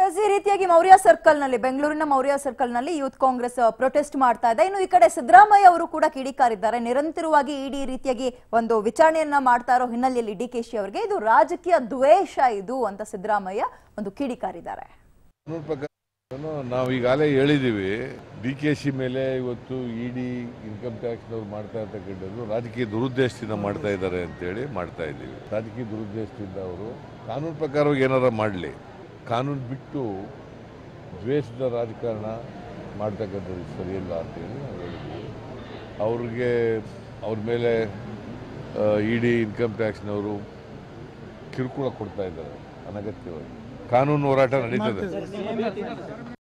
S ಈ ರೀತಿಯಾಗಿ Maurya circle ನಲ್ಲಿ ಬೆಂಗಳೂರಿನ ಮೌರ್ಯ ಸರ್ಕಲ್ ನಲ್ಲಿ ಯೂತ್ ಕಾಂಗ್ರೆಸ್ ಪ್ರೊಟೆಸ್ಟ್ ಮಾಡ್ತಾ ಇದೆ ಇನ್ನು ಈ ಕಡೆ ಸಿದ್ದರಾಮಯ್ಯ ಅವರು ಕೂಡ ಕಿಡಿಕಾರಿದ್ದಾರೆ ನಿರಂತರವಾಗಿ ಇಡಿ ಈ ರೀತಿಯಾಗಿ ಒಂದು ವಿಚಾರಣೆಯನ್ನ ಮಾಡ್ತಾ ಇರೋ ಹಿನ್ನೆಲೆಯಲ್ಲಿ ಡಿ ಕೆ ಶಿ ಅವರಿಗೆ ಇದು ರಾಜಕೀಯ ದ್ವೇಷ ಇದು ಅಂತ ಸಿದ್ದರಾಮಯ್ಯ ಒಂದು ಕಿಡಿಕಾರಿದ್ದಾರೆ ಕಾನೂನು ಪ್ರಕಾರ ನಾವು ಈಗಾಗಲೇ ಹೇಳಿದ್ದೀವಿ ಡಿ ಕೆ ಶಿ ಮೇಲೆ ಇವತ್ತು ಇಡಿ ಇನ್ಕಮ್ ಟ್ಯಾಕ್ಸ್ನವ್ರು ಮಾಡ್ತಾ ಇರ್ತಕ್ಕಂಥದ್ದು ರಾಜಕೀಯ ದುರುದ್ದೇಶದಿಂದ ಮಾಡ್ತಾ ಇದ್ದಾರೆ ಅಂತೇಳಿ ಮಾಡ್ತಾ ಇದ್ದೀವಿ ರಾಜಕೀಯ ದುರುದ್ದೇಶದಿಂದ ಅವರು ಕಾನೂನು ಪ್ರಕಾರವಾಗಿ ಏನಾರ ಮಾಡಲಿ ಕಾನೂನು ಬಿಟ್ಟು ದ್ವೇಷದ ರಾಜಕಾರಣ ಮಾಡ್ತಕ್ಕಂಥದ್ದು ಸರಿಯಿಲ್ಲ ಅಂತೇಳಿ ನಾವು ಹೇಳಿದ್ದೀವಿ ಅವ್ರಿಗೆ ಅವ್ರ ಮೇಲೆ ಇಡಿ ಇನ್ಕಮ್ ಟ್ಯಾಕ್ಸ್ನವರು ಕಿರುಕುಳ ಕೊಡ್ತಾ ಇದ್ದಾರೆ ಅನಗತ್ಯವಾಗಿ ಕಾನೂನು ಹೋರಾಟ ನಡೀತದೆ